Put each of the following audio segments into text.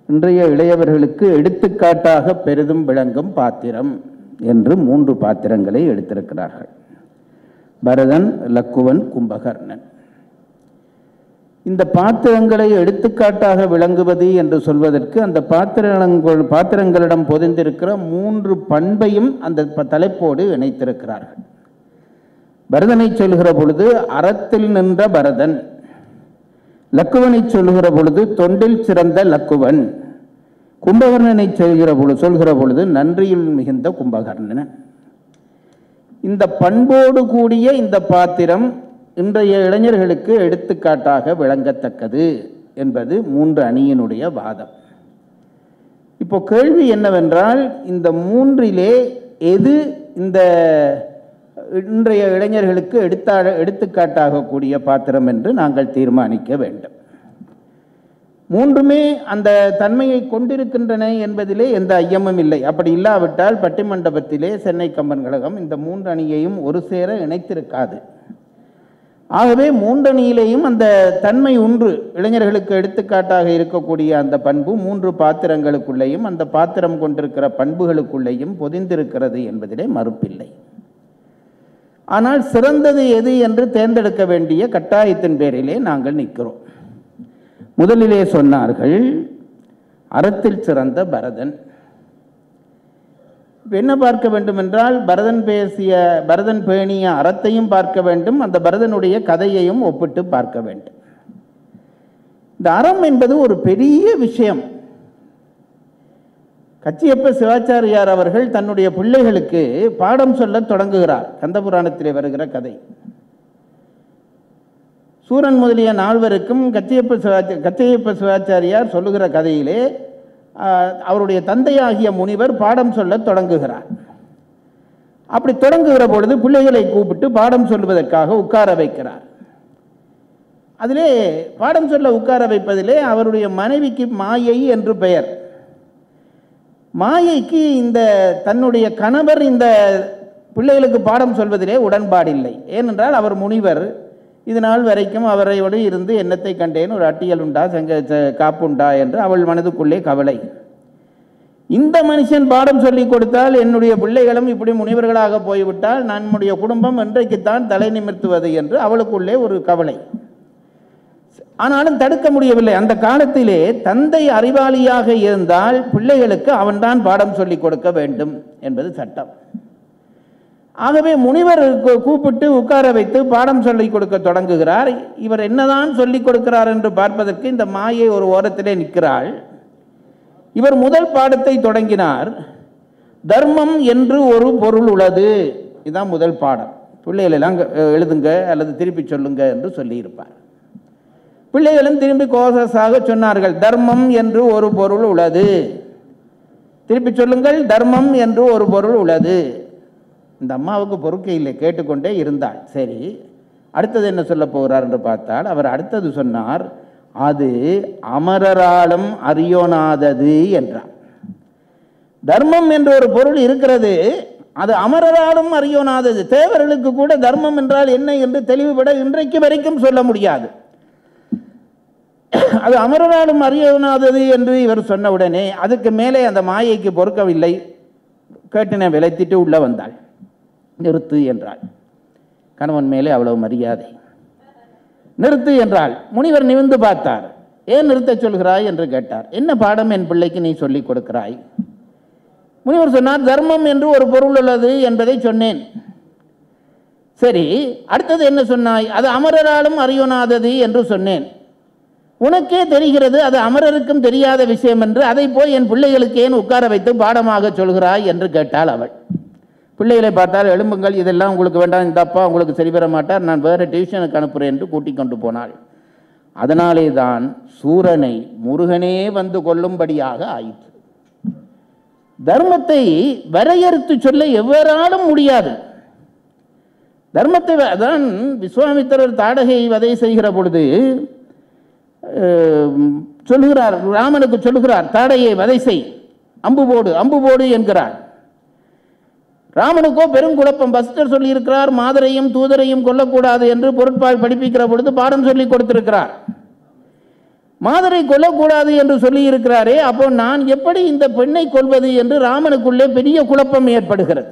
இன்றைய இளையவர்களுக்கு எடுத்துக்காட்டாக பெரிதும் விளங்கும் பாத்திரம் என்று மூன்று பாத்திரங்களை எடுத்திருக்கிறார்கள் பரதன் லக்குவன் கும்பகர்ணன் இந்த பாத்திரங்களை எடுத்துக்காட்டாக விளங்குவது என்று சொல்வதற்கு அந்த பாத்திரங்கள் பாத்திரங்களிடம் பொதிந்திருக்கிற மூன்று பண்பையும் அந்த ப- தலைப்போடு இணைத்திருக்கிறார்கள் பரதனை சொல்கிற பொழுது அறத்தில் நின்ற பரதன் லக்குவனை சொல்கிற பொழுது தொண்டில் சிறந்த லக்குவன் கும்பகர்ணனை சொல்கிற பொழுது சொல்கிற பொழுது நன்றியில் மிகுந்த கும்பகர்ணன் இந்த பண்போடு கூடிய இந்த பாத்திரம் இன்றைய இளைஞர்களுக்கு எடுத்துக்காட்டாக விளங்கத்தக்கது என்பது மூன்று அணியினுடைய வாதம் இப்போ கேள்வி என்னவென்றால் இந்த மூன்றிலே எது இந்த இன்றைய இளைஞர்களுக்கு எடுத்தா எடுத்துக்காட்டாக கூடிய பாத்திரம் என்று நாங்கள் தீர்மானிக்க வேண்டும் மூன்றுமே அந்த தன்மையை கொண்டிருக்கின்றன என்பதிலே எந்த ஐயமும் இல்லை அப்படி இல்லாவிட்டால் பட்டிமண்டபத்திலே சென்னை கம்பன் கழகம் இந்த மூன்று அணியையும் ஒரு சேர இணைத்திருக்காது ஆகவே மூன்றணியிலேயும் அந்த தன்மை ஒன்று இளைஞர்களுக்கு எடுத்துக்காட்டாக இருக்கக்கூடிய அந்த பண்பு மூன்று பாத்திரங்களுக்குள்ளேயும் அந்த பாத்திரம் கொண்டிருக்கிற பண்புகளுக்குள்ளேயும் பொதிந்திருக்கிறது என்பதிலே மறுப்பில்லை ஆனால் சிறந்தது எது என்று தேர்ந்தெடுக்க வேண்டிய கட்டாயத்தின் பேரிலே நாங்கள் நிற்கிறோம் முதலிலே சொன்னார்கள் அறத்தில் சிறந்த பரதன் இப்ப என்ன பார்க்க வேண்டும் என்றால் பரதன் பேசிய பரதன் பேணிய அறத்தையும் பார்க்க வேண்டும் அந்த பரதனுடைய கதையையும் ஒப்பிட்டு பார்க்க வேண்டும் இந்த அறம் என்பது ஒரு பெரிய விஷயம் கச்சியப்ப சிவாச்சாரியார் அவர்கள் தன்னுடைய பிள்ளைகளுக்கு பாடம் சொல்லத் தொடங்குகிறார் கந்தபுராணத்திலே வருகிற கதை சூரன் முதலிய நால்வருக்கும் கச்சியப்ப சிவாச்ச கச்சியப்ப சிவாச்சாரியார் சொல்லுகிற கதையிலே ஆஹ், அவருடைய தந்தையாகிய முனிவர் பாடம் சொல்லத் தொடங்குகிறார் அப்படி தொடங்குகிற பொழுது பிள்ளைகளை கூப்பிட்டு பாடம் சொல்லுவதற்காக உட்கார வைக்கிறார் அதிலே பாடம் சொல்ல உட்கார வைப்பதிலே அவருடைய மனைவிக்கு மாயை என்று பெயர் மாயைக்கு இந்த தன்னுடைய கணவர் இந்த பிள்ளைகளுக்கு பாடம் சொல்வதிலே உடன்பாடில்லை ஏனென்றால் அவர் முனிவர் இது நாள் வரைக்கும் அவரையோடு இருந்து எண்ணத்தை கண்டேன் ஒரு அட்டியல் உண்டா செங்க செ- காப்புண்டா என்று அவள் மனதுக்குள்ளே கவலை இந்த மனுஷன் பாடம் சொல்லி கொடுத்தால் என்னுடைய பிள்ளைகளும் இப்படி முனிவர்களாக போய்விட்டால் நம்முடைய குடும்பம் என்றைக்குத்தான் தலை நிமிர்த்துவது என்று அவளுக்குள்ளே ஒரு கவலை ஆனாலும் தடுக்க முடியவில்லை அந்த காலத்திலே தந்தை அறிவாளியாக இருந்தால் பிள்ளைகளுக்கு அவன்தான் பாடம் சொல்லிக் கொடுக்க வேண்டும் என்பது சட்டம் ஆகவே முனிவர் கூ- கூப்பிட்டு உட்கார வைத்து பாடம் சொல்லிக் கொடுக்க தொடங்குகிறார் இவர் என்னதான் சொல்லிக் கொடுக்கிறார் என்று பார்ப்பதற்கு இந்த மாயை ஒரு ஓரத்திலே நிற்கிறாள் இவர் முதல் பாடத்தை தொடங்கினார் தர்மம் என்று ஒரு பொருள் உள்ளது இதுதான் முதல் பாடம் பிள்ளைகள் எல்லாம் அஹ், எழுதுங்க அல்லது திருப்பி சொல்லுங்க என்று சொல்லியிருப்பார் பிள்ளைகளும் திரும்பி கோசஸாக சொன்னார்கள் தர்மம் என்று ஒரு பொருள் உள்ளது திருப்பி சொல்லுங்கள் தர்மம் என்று ஒரு பொருள் உள்ளது இந்த அம்மாவுக்கு பொறுக்கை இல்லை கேட்டுக்கொண்டே இருந்தாள் சரி அடுத்தது என்ன சொல்ல போகிறார் என்று பார்த்தால் அவர் அடுத்தது சொன்னார் அது அமரராலும் அறியோனாதது என்றார் தர்மம் என்ற ஒரு பொருள் இருக்கிறது அது அமரராலும் அறியோனாதது தேவர்களுக்கு கூட தர்மம் என்றால் என்ன என்று தெளிவுபட இன்றைக்கு வரைக்கும் சொல்ல முடியாது அது அமரராலும் அறியோனாதது என்று இவர் சொன்ன உடனே அதுக்கு மேலே அந்த மாயைக்கு பொறுக்கவில்லை கேட்டினை விளைத்திட்டு உள்ள வந்தாள் நிறுத்து என்றாள் கணவன் மேலே அவ்வளவு மரியாதை நிறுத்து என்றாள் முனிவர் நிமிர்ந்து பார்த்தார் ஏன் நிறுத்தச் சொல்கிறாய் என்று கேட்டார் என்ன பாடம் என் பிள்ளைக்கு நீ சொல்லிக் கொடுக்கிறாய் முனிவர் சொன்னார் தர்மம் என்று ஒரு பொருள் உள்ளது என்பதை சொன்னேன் சரி அடுத்தது என்ன சொன்னாய் அது அமரராலும் அறியோனாதது என்று சொன்னேன் உனக்கே தெரிகிறது அது அமரருக்கும் தெரியாத விஷயம் என்று அதை போய் என் பிள்ளைகளுக்கு ஏன் உட்கார வைத்து பாடமாக சொல்கிறாய் என்று கேட்டாள் அவள் பிள்ளைகளை பார்த்தால் எழும்புங்கள் இதெல்லாம் உங்களுக்கு வேண்டாம் இந்த அப்பா உங்களுக்கு சரி வர மாட்டார் நான் வேறு டியூஷனுக்கு அனுப்புகிறேன் என்று கூட்டிக் கொண்டு போனாள் அதனாலே தான் சூரனை முருகனே வந்து கொள்ளும்படியாக ஆயிற்று தர்மத்தை வரையறுத்து சொல்ல எவராலும் முடியாது தர்மத்தை வ- அதான் விஸ்வாமித்திரர் தாடகை வதை செய்கிற பொழுது அஹ், சொல்லுகிறார் ராமனுக்கு சொல்லுகிறார் தாடையை வதை செய் அம்பு போடு அம்பு போடு என்கிறார் ராமனுக்கோ பெருங்குழப்பம் பஸ்டர் சொல்லியிருக்கிறார் மாதரையும் தூதரையும் கொல்லக்கூடாது என்று பொருட்பால் படிப்பிக்கிற பொழுது பாடம் சொல்லி கொடுத்திருக்கிறார் மாதரை கொல்லக்கூடாது என்று சொல்லி இருக்கிறாரே அப்போ நான் எப்படி இந்த பெண்ணை கொல்வது என்று ராமனுக்குள்ளே பெரிய குழப்பம் ஏற்படுகிறது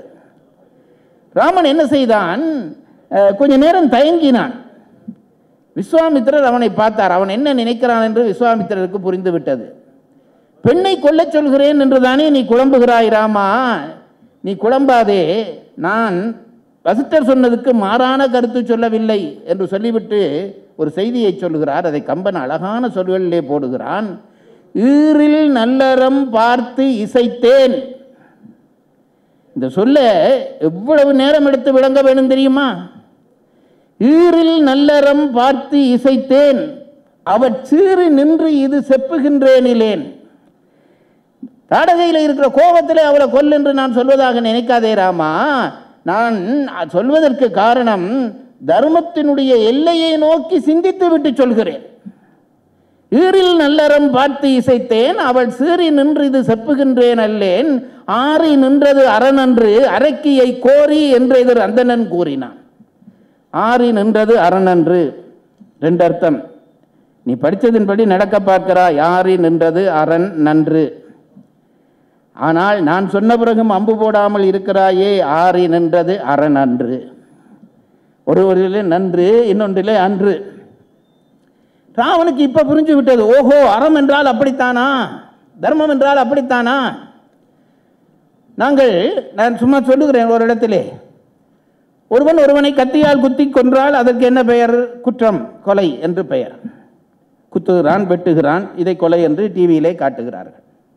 ராமன் என்ன செய்தான் அஹ், கொஞ்ச நேரம் தயங்கினான் விஸ்வாமித்திரர் அவனை பார்த்தார் அவன் என்ன நினைக்கிறான் என்று விஸ்வாமித்திரருக்கு புரிந்து விட்டது பெண்ணை கொல்லச் சொல்கிறேன் என்று தானே நீ குழம்புகிறாய் ராமா நீ குழம்பாதே நான் வசிட்டர் சொன்னதுக்கு மாறான கருத்து சொல்லவில்லை என்று சொல்லிவிட்டு ஒரு செய்தியை சொல்லுகிறார் அதை கம்பன் அழகான சொல்களிலே போடுகிறான் ஈரில் நல்லறம் பார்த்து இசைத்தேன் இந்த சொல்ல எவ்வளவு நேரம் எடுத்து விளங்க வேணும் தெரியுமா ஈரில் நல்லறம் பார்த்து இசைத்தேன் அவர் சீறி நின்று இது செப்புகின்றேனிலேன் தாடகையில் இருக்கிற கோபத்தில் அவளை கொல் என்று நான் சொல்வதாக நினைக்காதே ராமா நான் சொல்வதற்கு காரணம் தர்மத்தினுடைய எல்லையை நோக்கி சிந்தித்து விட்டு சொல்கிறேன் ஈரில் நல்லறம் பார்த்து இசைத்தேன் அவள் சீறி நின்று இது செப்புகின்றேன் அல்லேன் ஆறி நின்றது அரணன்று அரக்கியை கோரி என்று எதிர் அந்தணன் கூறினான் ஆறி நின்றது அரணன்று ரெண்டு அர்த்தம் நீ படித்ததின்படி நடக்க பார்க்கிறாய் ஆறி நின்றது அரண் நன்று ஆனால் நான் சொன்ன பிறகும் அம்பு போடாமல் இருக்கிறாயே ஆறி நின்றது அரண் அன்று ஒரு ஒருவிலே நன்று இன்னொன்றிலே அன்று ராவனுக்கு இப்ப புரிஞ்சு விட்டது ஓஹோ அறம் என்றால் அப்படித்தானா தர்மம் என்றால் அப்படித்தானா நாங்கள் நான் சும்மா சொல்லுகிறேன் ஒரு இடத்திலே ஒருவன் ஒருவனை கத்தியால் குத்தி கொன்றால் அதற்கு என்ன பெயர் குற்றம் கொலை என்று பெயர் குத்துகிறான் வெட்டுகிறான் இதை கொலை என்று டிவியிலே காட்டுகிறார்கள்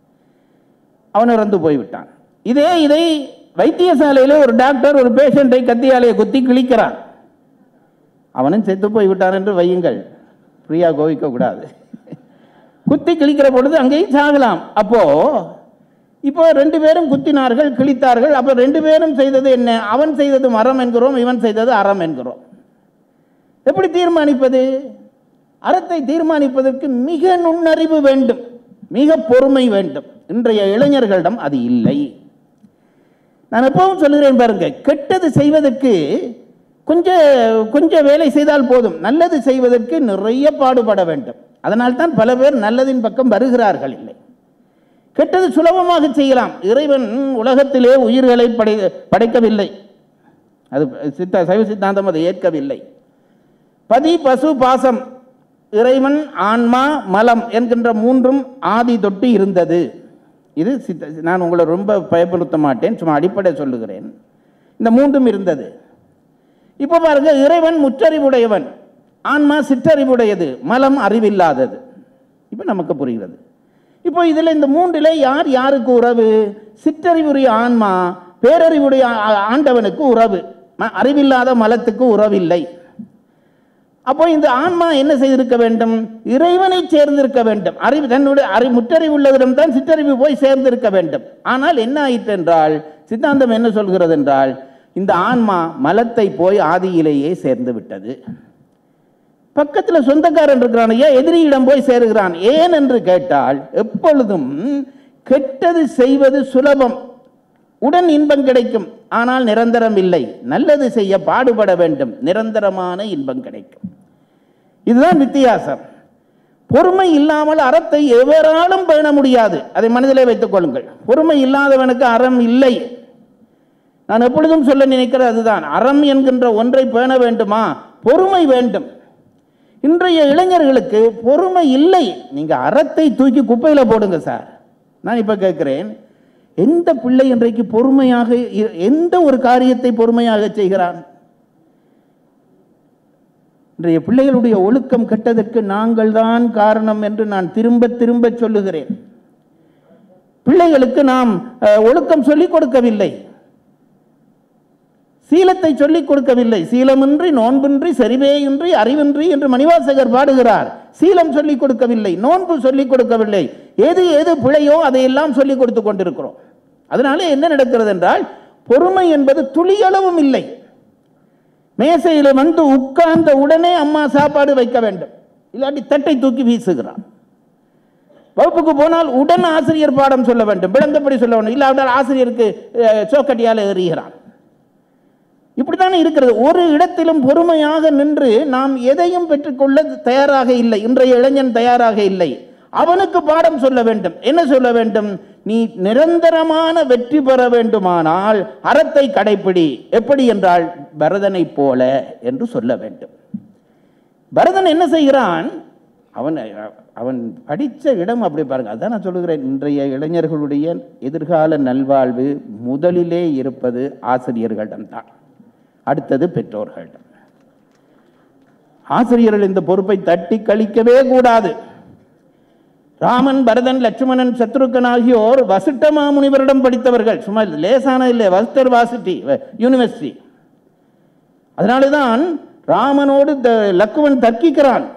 அவன் இறந்து போய்விட்டான் இதே இதை வைத்தியசாலையில் ஒரு டாக்டர் ஒரு பேஷண்ட்டை கத்தியாலே குத்தி கிழிக்கிறான் அவனும் செத்து போய்விட்டான் என்று வையுங்கள் ஃப்ரீயாக கோவிக்க கூடாது குத்தி கிழிக்கிற பொழுது அங்கேயும் சாகலாம் அப்போ இப்போ ரெண்டு பேரும் குத்தினார்கள் கிழித்தார்கள் அப்போ ரெண்டு பேரும் செய்தது என்ன அவன் செய்தது மரம் என்கிறோம் இவன் செய்தது அறம் என்கிறோம் எப்படி தீர்மானிப்பது அறத்தை தீர்மானிப்பதற்கு மிக நுண்ணறிவு வேண்டும் மிக பொறுமை வேண்டும் இன்றைய இளைஞர்களிடம் அது இல்லை நான் எப்பவும் சொல்லுகிறேன் பாருங்க கெட்டது செய்வதற்கு கொஞ்சம் கொஞ்சம் வேலை செய்தால் போதும் நல்லது செய்வதற்கு நிறைய பாடுபட வேண்டும் அதனால் தான் பல பேர் நல்லதின் பக்கம் வருகிறார்கள் இல்லை கெட்டது சுலபமாக செய்யலாம் இறைவன் உலகத்திலே உயிர்களை படை படைக்கவில்லை அது சித்த சைவ சித்தாந்தம் அதை ஏற்கவில்லை பதி பசு பாசம் இறைவன் ஆன்மா மலம் என்கின்ற மூன்றும் ஆதி தொட்டு இருந்தது இது சித்த நான் உங்களை ரொம்ப பயப்படுத்த மாட்டேன் சும்மா அடிப்படை சொல்லுகிறேன் இந்த மூன்றும் இருந்தது இப்போ பாருங்க இறைவன் முற்றறிவுடையவன் ஆன்மா சிற்றறிவுடையது மலம் அறிவில்லாதது இப்போ நமக்கு புரிகிறது இப்போ இதில் இந்த மூன்றிலே யார் யாருக்கு உறவு சிற்றறிவுடைய ஆன்மா பேரறிவுடைய ஆ- ஆண்டவனுக்கு உறவு ம- அறிவில்லாத மலத்துக்கு உறவில்லை அப்போ இந்த ஆன்மா என்ன செய்திருக்க வேண்டும் இறைவனை சேர்ந்திருக்க வேண்டும் அறிவு தன்னுடைய அறி முற்றறிவு உள்ளவரிடம் தான் சிற்றறிவு போய் சேர்ந்திருக்க வேண்டும் ஆனால் என்ன ஆயிற்று என்றால் சித்தாந்தம் என்ன சொல்கிறது என்றால் இந்த ஆன்மா மலத்தை போய் ஆதியிலேயே சேர்ந்து விட்டது பக்கத்தில் சொந்தக்காரன் இருக்கிறான் ஐயா எதிரியிடம் போய் சேருகிறான் ஏன் என்று கேட்டால் எப்பொழுதும் கெட்டது செய்வது சுலபம் உடன் இன்பம் கிடைக்கும் ஆனால் நிரந்தரம் இல்லை நல்லது செய்ய பாடுபட வேண்டும் நிரந்தரமான இன்பம் கிடைக்கும் இதுதான் வித்தியாசம் பொறுமை இல்லாமல் அறத்தை எவராலும் பேண முடியாது அதை மனதிலே வைத்துக் கொள்ளுங்கள் பொறுமை இல்லாதவனுக்கு அறம் இல்லை நான் எப்பொழுதும் சொல்ல நினைக்கிறது அதுதான் அறம் என்கின்ற ஒன்றை பேண வேண்டுமா பொறுமை வேண்டும் இன்றைய இளைஞர்களுக்கு பொறுமை இல்லை நீங்க அறத்தை தூக்கி குப்பையில போடுங்க சார் நான் இப்ப கேட்கிறேன் எந்த பிள்ளை இன்றைக்கு பொறுமையாக இ- எந்த ஒரு காரியத்தை பொறுமையாக செய்கிறான் இன்றைய பிள்ளைகளுடைய ஒழுக்கம் கெட்டதற்கு நாங்கள் தான் காரணம் என்று நான் திரும்ப திரும்ப சொல்லுகிறேன் பிள்ளைகளுக்கு நாம் அஹ், ஒழுக்கம் சொல்லிக் கொடுக்கவில்லை சீலத்தை சொல்லிக் கொடுக்கவில்லை சீலமின்றி நோன்பின்றி செறிவேயின்றி அறிவின்றி என்று மணிவாசகர் பாடுகிறார் சீலம் சொல்லிக் கொடுக்கவில்லை நோன்பு சொல்லிக் கொடுக்கவில்லை எது எது பிழையோ அதையெல்லாம் சொல்லிக் கொடுத்து கொண்டிருக்கிறோம் அதனால என்ன நடக்கிறது என்றால் பொறுமை என்பது துளியளவும் இல்லை மேசையில் வந்து உட்கார்ந்த உடனே அம்மா சாப்பாடு வைக்க வேண்டும் இல்லாட்டி தட்டை தூக்கி வீசுகிறான் வகுப்புக்கு போனால் உடன் ஆசிரியர் பாடம் சொல்ல வேண்டும் விளங்கப்படி சொல்ல வேண்டும் இல்லாவிட்டால் ஆசிரியருக்கு அஹ், சோக்கட்டியால் எறிகிறான் இப்படித்தானே இருக்கிறது ஒரு இடத்திலும் பொறுமையாக நின்று நாம் எதையும் பெற்றுக்கொள்ள தயாராக இல்லை இன்றைய இளைஞன் தயாராக இல்லை அவனுக்கு பாடம் சொல்ல வேண்டும் என்ன சொல்ல வேண்டும் நீ நிரந்தரமான வெற்றி பெற வேண்டுமானால் அறத்தை கடைப்பிடி எப்படி என்றால் பரதனைப் போல என்று சொல்ல வேண்டும் பரதன் என்ன செய்கிறான் அவன் அவன் படித்த இடம் அப்படி பாருங்க அதான் நான் சொல்லுகிறேன் இன்றைய இளைஞர்களுடைய எதிர்கால நல்வாழ்வு முதலிலே இருப்பது ஆசிரியர்களிடம்தான் அடுத்தது பெற்றோர்களிடம் ஆசிரியர்கள் இந்த பொறுப்பை தட்டி கழிக்கவே கூடாது ராமன் பரதன் லட்சுமணன் சத்ருக்கன் ஆகியோர் வசிட்ட மாமுனிவரிடம் படித்தவர்கள் சும்மா லேசான இல்லை வசிட்டர் வாசிட்டி யூனிவர்சிட்டி அதனால தான் ராமனோடு த- லக்குவன் தர்க்கிக்கிறான்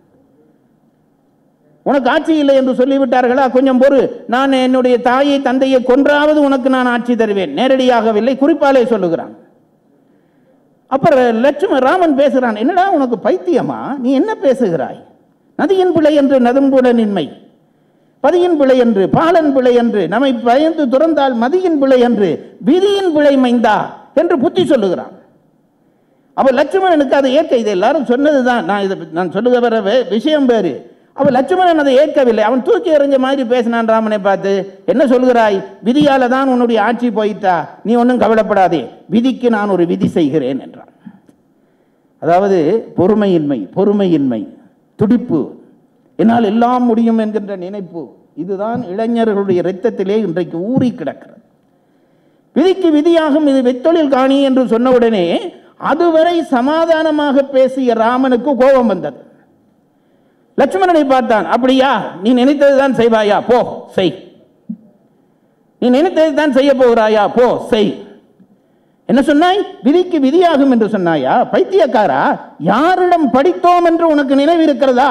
உனக்கு ஆட்சி இல்லை என்று சொல்லிவிட்டார்களா கொஞ்சம் பொறு நான் என்னுடைய தாயை தந்தையை கொன்றாவது உனக்கு நான் ஆட்சி தருவேன் நேரடியாகவில்லை குறிப்பாலே சொல்லுகிறான் அப்புறம் லட்சுமண ராமன் பேசுகிறான் என்னடா உனக்கு பைத்தியமா நீ என்ன பேசுகிறாய் நதியின் பிழை என்று நதம்புடனின்மை பதியின் பிழை என்று பாலன் பிழை என்று நம்மை பயந்து துறந்தால் மதியின் பிழை என்று விதியின் பிழை மைந்தா என்று புத்தி சொல்லுகிறான் அப்ப லட்சுமணனுக்கு அதை ஏற்க இது எல்லாரும் சொன்னதுதான் நான் இதை நான் சொல்லுக வர வே- விஷயம் வேறு அவ லட்சுமணன் அதை ஏற்கவில்லை அவன் தூக்கி எறிஞ்ச மாதிரி பேசினான் ராமனை பார்த்து என்ன சொல்கிறாய் விதியால தான் உன்னுடைய ஆட்சி போயிட்டா நீ ஒன்றும் கவலைப்படாதே விதிக்கு நான் ஒரு விதி செய்கிறேன் என்றான் அதாவது பொறுமையின்மை பொறுமையின்மை துடிப்பு என்னால் எல்லாம் முடியும் என்கின்ற நினைப்பு இதுதான் இளைஞர்களுடைய இரத்தத்திலே இன்றைக்கு ஊறி கிடக்கிறது விதிக்கு விதியாகும் இது வெத்தொழில் காணி என்று சொன்ன உடனே அதுவரை சமாதானமாக பேசிய ராமனுக்கு கோபம் வந்தது லட்சுமணனை பார்த்தான் அப்படியா நீ நினைத்ததுதான் செய்வாயா போ செய் நீ நினைத்தது தான் செய்ய போகிறாயா போ செய் என்ன சொன்னாய் விதிக்கு விதியாகும் என்று சொன்னாயா பைத்தியக்காரா யாரிடம் படித்தோம் என்று உனக்கு நினைவு இருக்கிறதா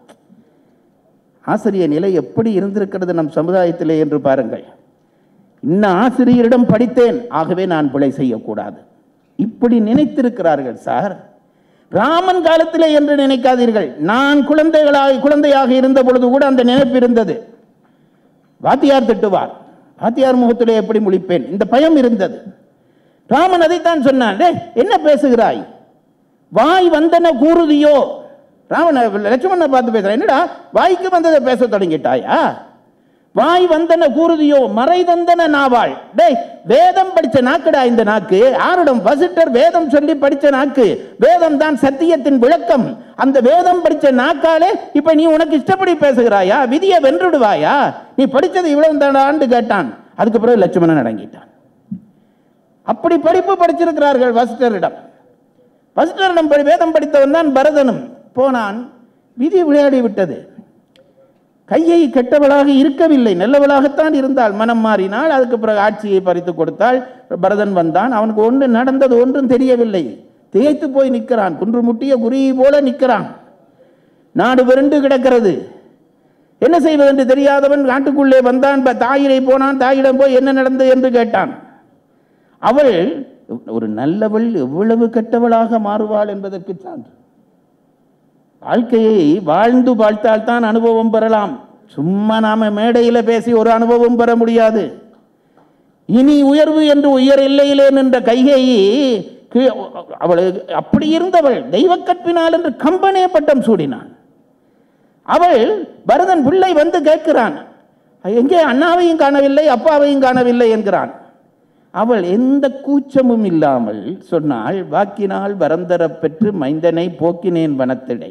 ஆசிரிய நிலை எப்படி இருந்திருக்கிறது நம் சமுதாயத்திலே என்று பாருங்கள் இன்ன ஆசிரியரிடம் படித்தேன் ஆகவே நான் பிழை செய்யக்கூடாது இப்படி நினைத்திருக்கிறார்கள் சார் ராமன் காலத்திலே என்று நினைக்காதீர்கள் நான் குழந்தைகளாக குழந்தையாக இருந்த பொழுது கூட அந்த நினைப்பு இருந்தது வாத்தியார் திட்டுவார் வாத்தியார் முகத்திலே எப்படி முழிப்பேன் இந்த பயம் இருந்தது ராமன் அதைத்தான் சொன்னான் "டேய், என்ன பேசுகிறாய் வாய் வந்தன கூறுதியோ ராமன் லட்சுமணனை பார்த்து பேசுறான் என்னடா வாய்க்கு வந்ததை பேச தொடங்கிட்டாயா வாய் வந்தன கூறுதியோ மறை தந்தன நாவாள் டேய் வேதம் படிச்ச நாக்குடா இந்த நாக்கு ஆருடம் வசிட்டர் வேதம் சொல்லி படிச்ச நாக்கு வேதம் தான் சத்தியத்தின் விளக்கம் அந்த வேதம் படிச்ச நாக்காலே இப்ப நீ உனக்கு இஷ்டப்படி பேசுகிறாயா விதியை வென்றுடுவாயா நீ படிச்சது இவ்வளவு தாண்டான்னு கேட்டான் அதுக்கு பிறகு லட்சுமணன் அடங்கிட்டான் அப்படி படிப்பு படிச்சிருக்கிறார்கள் வசிட்டரிடம் வசிட்டரிடம் படி வேதம் படித்தவன் தான் பரதனும் போனான் விதி விளையாடி விட்டது கையை கெட்டவளாக இருக்கவில்லை நல்லவளாகத்தான் இருந்தாள் மனம் மாறினாள் அதுக்கு பிறகு ஆட்சியை பறித்து கொடுத்தாள் பரதன் வந்தான் அவனுக்கு ஒன்று நடந்தது ஒன்றும் தெரியவில்லை திகைத்து போய் நிற்கிறான் குன்று முட்டிய குருவி போல நிற்கிறான் நாடு விரண்டு கிடக்கிறது என்ன செய்வதென்று தெரியாதவன் நாட்டுக்குள்ளே வந்தான் ப- தாயிடை போனான் தாயிடம் போய் என்ன நடந்தது என்று கேட்டான் அவள் ஒரு நல்லவள் எவ்வளவு கெட்டவளாக மாறுவாள் என்பதற்கு சான்று வாழ்க்கையை வாழ்ந்து வாழ்த்தால் தான் அனுபவம் பெறலாம் சும்மா நாம மேடையில பேசி ஒரு அனுபவம் பெற முடியாது இனி உயர்வு என்று உயர் எல்லையிலே நின்ற கைகேயி கீ- அவள் அப்படி இருந்தவள் தெய்வ கற்பினால் என்று கம்பனே பட்டம் சூடினான் அவள் பரதன் பிள்ளை வந்து கேட்கிறான் எங்கே அண்ணாவையும் காணவில்லை அப்பாவையும் காணவில்லை என்கிறான் அவள் எந்த கூச்சமும் இல்லாமல் சொன்னாள் வாக்கினால் வரந்தரப் பெற்று மைந்தனை போக்கினேன் வனத்திடை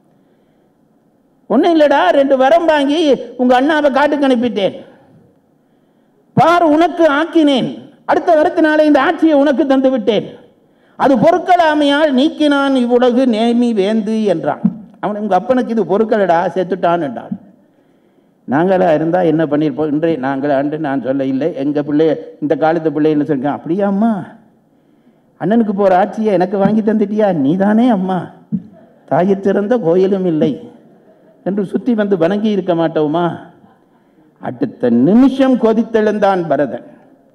ஒன்றும் இல்லடா ரெண்டு வரம் வாங்கி உங்க அண்ணாவை காட்டுக்கு அனுப்பிட்டேன் பார் உனக்கு ஆக்கினேன் அடுத்த வரத்தினாலே இந்த ஆட்சியை உனக்கு தந்து விட்டேன் அது பொருட்களாமையால் நீக்கினான் இவ்வுலகு நேமி வேந்து என்றான் அவன் உங்க அப்பனுக்கு இது பொருட்களடா செத்துட்டான் என்றான் நாங்களா இருந்தால் என்ன பண்ணியிருப்போம் இன்றைய நாங்கள் அன்று நான் சொல்ல இல்லை எங்கள் பிள்ளை இந்த காலத்து பிள்ளைன்னு சொல்லிருக்கேன் அப்படியா அம்மா அண்ணனுக்கு போகிற ஆட்சியை எனக்கு வாங்கி தந்துட்டியா நீதானே அம்மா தாயிற் சிறந்த கோயிலும் இல்லை என்று சுற்றி வந்து வணங்கி இருக்க மாட்டோமா அடுத்த நிமிஷம் கொதித்தெழுந்தான் பரதன்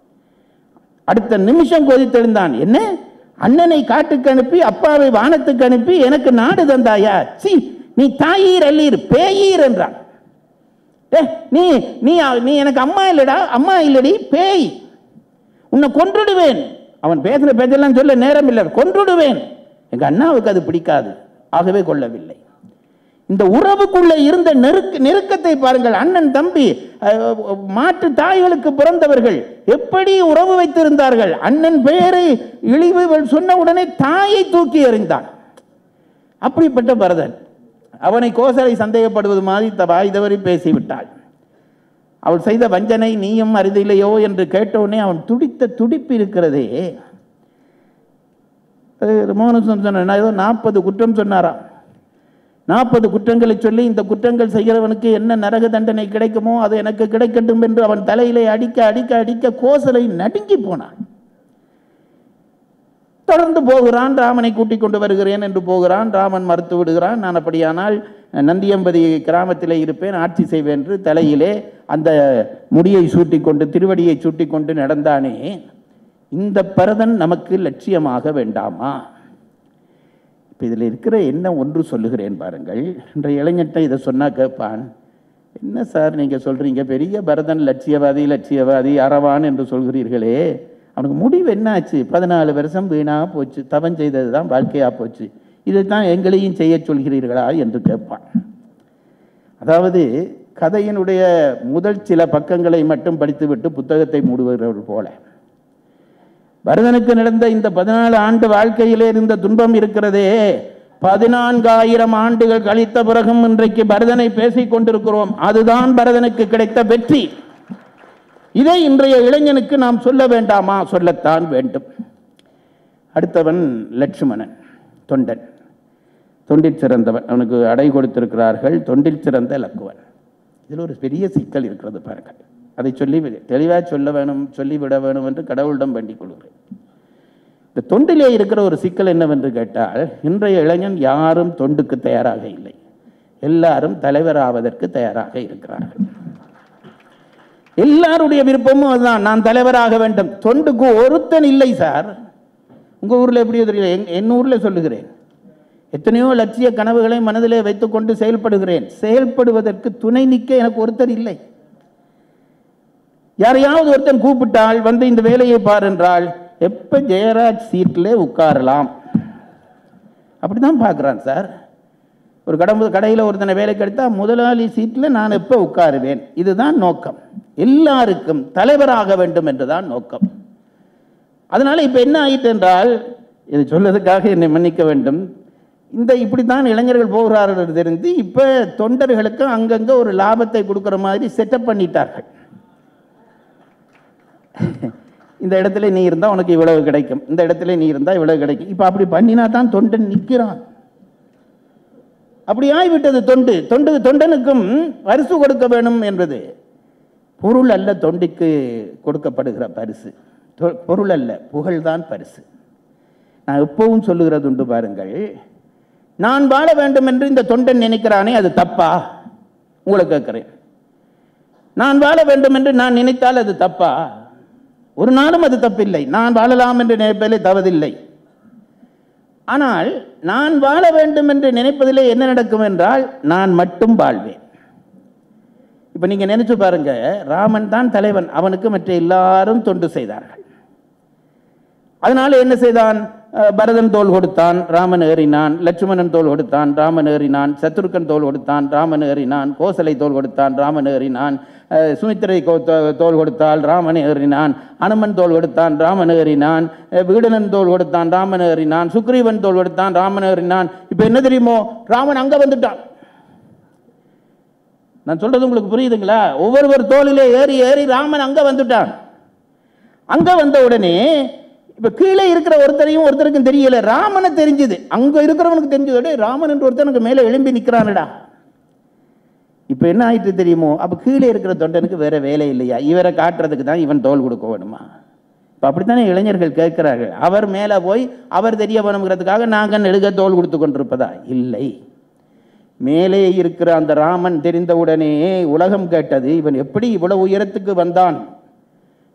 அடுத்த நிமிஷம் கொதித்தெழுந்தான் என்ன அண்ணனை காட்டுக்கு அனுப்பி அப்பாவை வானத்துக்கு அனுப்பி எனக்கு நாடு தந்தாயா சி நீ தாயீர் அல்லீர் பேயீர் என்றான் டே நீ நீ நீ எனக்கு அம்மா இல்லடா அம்மா இல்லடி பேய் உன்னை கொன்றுடுவேன் அவன் பேசுன பேச்செல்லாம் சொல்ல நேரம் இல்லை கொன்றுடுவேன் எங்க அண்ணாவுக்கு அது பிடிக்காது ஆகவே கொள்ளவில்லை இந்த உறவுக்குள்ள இருந்த நெருக்க நெருக்கத்தை பாருங்கள் அண்ணன் தம்பி அஹ், மாற்று தாய்களுக்கு பிறந்தவர்கள் எப்படி உறவு வைத்திருந்தார்கள் அண்ணன் பெயரை இழிவு சொன்ன உடனே தாயை தூக்கி எறிந்தான் அப்படிப்பட்ட பரதன் அவனை கோசலை சந்தேகப்படுவது மாதிரி தவாய் தவறி பேசிவிட்டாள் அவள் செய்த வஞ்சனை நீயும் அறிதில்லையோ என்று கேட்டவுடனே அவன் துடித்த துடிப்பு இருக்கிறதே அது மோகனசுந்தரம் சொன்ன ஏதோ நாற்பது குற்றம் சொன்னாராம் நாற்பது குற்றங்களை சொல்லி இந்த குற்றங்கள் செய்கிறவனுக்கு என்ன நரக தண்டனை கிடைக்குமோ அது எனக்கு கிடைக்கட்டும் என்று அவன் தலையிலே அடிக்க அடிக்க அடிக்க கோசலை நடுங்கி போனான் தொடர்ந்து போகிறான் ராமனை கூட்டிக் கொண்டு வருகிறேன் என்று போகிறான் ராமன் மறுத்து விடுகிறான் நான் அப்படியானால் நந்தியம்பதி கிராமத்திலே இருப்பேன் ஆட்சி செய்வேன் என்று தலையிலே அந்த முடியை சூட்டிக்கொண்டு திருவடியை சூட்டிக்கொண்டு நடந்தானே இந்த பரதன் நமக்கு லட்சியமாக வேண்டாமா இப்போ இதில் இருக்கிற என்ன ஒன்று சொல்லுகிறேன் பாருங்கள் இன்றைய இளைஞர்கிட்ட இதை சொன்னால் கேட்பான் என்ன சார் நீங்கள் சொல்கிறீங்க பெரிய பரதன் லட்சியவாதி லட்சியவாதி அறவான் என்று சொல்கிறீர்களே அவனுக்கு முடிவு என்னாச்சு பதினாலு வருஷம் வீணா போச்சு தவம் செய்தது தான் வாழ்க்கையாக போச்சு இதைத்தான் எங்களையும் செய்ய சொல்கிறீர்களா என்று கேட்பான் அதாவது கதையினுடைய முதல் சில பக்கங்களை மட்டும் படித்துவிட்டு புத்தகத்தை மூடுகிறவர் போல பரதனுக்கு நடந்த இந்த பதினாலு ஆண்டு வாழ்க்கையிலே இருந்த துன்பம் இருக்கிறதே பதினான்காயிரம் ஆண்டுகள் கழித்த பிறகும் இன்றைக்கு பரதனை பேசிக் கொண்டிருக்கிறோம் அதுதான் பரதனுக்கு கிடைத்த வெற்றி இதை இன்றைய இளைஞனுக்கு நாம் சொல்ல வேண்டாமா சொல்லத்தான் வேண்டும் அடுத்தவன் லட்சுமணன் தொண்டன் தொண்டில் சிறந்தவன் அவனுக்கு அடை கொடுத்திருக்கிறார்கள் தொண்டில் சிறந்த லக்குவன் இதில் ஒரு பெரிய சிக்கல் இருக்கிறது பாருங்கள் அதை சொல்லி தெளிவாக சொல்ல வேணும் சொல்லிவிட வேணும் என்று கடவுளிடம் வேண்டிக் கொள்கிறேன் இந்த தொண்டிலே இருக்கிற ஒரு சிக்கல் என்னவென்று கேட்டால் இன்றைய இளைஞன் யாரும் தொண்டுக்கு தயாராக இல்லை எல்லாரும் தலைவராவதற்கு தயாராக இருக்கிறார்கள் எல்லாருடைய விருப்பமும் அதுதான் நான் தலைவராக வேண்டும் தொண்டுக்கு ஒருத்தன் இல்லை சார் உங்க ஊர்ல எப்படியோ தெரியல என் என் ஊர்ல சொல்லுகிறேன் எத்தனையோ லட்சிய கனவுகளை மனதிலே வைத்துக்கொண்டு செயல்படுகிறேன் செயல்படுவதற்கு துணை நிற்க எனக்கு ஒருத்தர் இல்லை யாரையாவது ஒருத்தன் கூப்பிட்டால் வந்து இந்த வேலையை பார் என்றால் எப்ப ஜெயராஜ் சீட்டில் உட்காரலாம் அப்படிதான் பார்க்குறான் சார் ஒரு கடம்பு கடையில் ஒருத்தனை வேலைக்கு எடுத்தா முதலாளி சீட்டில் நான் எப்போ உட்காருவேன் இதுதான் நோக்கம் எல்லாருக்கும் தலைவராக வேண்டும் என்றுதான் நோக்கம் அதனால இப்போ என்ன ஆயிட்டு என்றால் இது சொல்வதற்காக என்னை மன்னிக்க வேண்டும் இந்த இப்படித்தான் இளைஞர்கள் போகிறார்கள் என்று தெரிந்து இப்போ தொண்டர்களுக்கு அங்கங்கே ஒரு லாபத்தை கொடுக்குற மாதிரி செட்டப் பண்ணிட்டார்கள் இந்த இடத்துல நீ இருந்தால் உனக்கு இவ்வளவு கிடைக்கும் இந்த இடத்துல நீ இருந்தால் இவ்வளவு கிடைக்கும் இப்போ அப்படி பண்ணினா தான் தொண்டன் நிற்கிறான் அப்படி ஆகிவிட்டது தொண்டு தொண்டு தொண்டனுக்கும் பரிசு கொடுக்க வேணும் என்பது பொருள் அல்ல தொண்டிக்கு கொடுக்கப்படுகிற பரிசு தொ- பொருள் அல்ல புகழ்தான் பரிசு நான் எப்பவும் சொல்லுகிறது உண்டு பாருங்கள் நான் வாழ வேண்டும் என்று இந்த தொண்டன் நினைக்கிறானே அது தப்பா உங்களை கேட்கிறேன் நான் வாழ வேண்டும் என்று நான் நினைத்தால் அது தப்பா ஒரு நாளும் அது தப்பில்லை நான் வாழலாம் என்று நினைப்பதிலே தவறில்லை ஆனால் நான் வாழ வேண்டும் என்று நினைப்பதிலே என்ன நடக்கும் என்றால் நான் மட்டும் வாழ்வேன் இப்ப நீங்க நினைச்சு பாருங்க ராமன் தான் தலைவன் அவனுக்கு மற்ற எல்லாரும் தொண்டு செய்தார்கள் அதனால என்ன செய்தான் அஹ், பரதன் தோல் கொடுத்தான் ராமன் ஏறினான் லட்சுமணன் தோல் கொடுத்தான் ராமன் ஏறினான் சத்ருக்கன் தோல் கொடுத்தான் ராமன் ஏறினான் கோசலை தோல் கொடுத்தான் ராமன் ஏறினான் அஹ், சுமித்திரை கோ- தோ- தோல் கொடுத்தால் ராமன் ஏறினான் அனுமன் தோல் கொடுத்தான் ராமன் ஏறினான் அஹ், விகடனன் தோல் கொடுத்தான் ராமன் ஏறினான் சுக்ரீவன் தோல் கொடுத்தான் ராமன் ஏறினான் இப்போ என்ன தெரியுமோ ராமன் அங்க வந்துட்டான் நான் சொல்றது உங்களுக்கு புரியுதுங்களா ஒவ்வொருவர் தோளிலே ஏறி ஏறி ராமன் அங்க வந்துட்டான் அங்க வந்த உடனே இப்ப கீழே இருக்கிற ஒருத்தரையும் ஒருத்தருக்கும் தெரியல ராமனை தெரிஞ்சது அங்க இருக்கிறவனுக்கு தெரிஞ்சதோட ராமன் என்று ஒருத்தனுக்கு மேல எழும்பி நிக்கிறானடா இப்ப என்ன ஆயிட்டு தெரியுமோ அப்ப கீழே இருக்கிற தொண்டனுக்கு வேற வேலை இல்லையா இவரை காட்டுறதுக்கு தான் இவன் தோல் கொடுக்க வேணுமா இப்ப அப்படித்தானே இளைஞர்கள் கேட்கிறார்கள் அவர் மேல போய் அவர் தெரிய வேணுங்கிறதுக்காக நாங்கள் நெடுக தோல் கொடுத்து கொண்டிருப்பதா இல்லை மேலே இருக்கிற அந்த ராமன் தெரிந்தவுடனே உலகம் கேட்டது இவன் எப்படி இவ்வளவு உயரத்துக்கு வந்தான்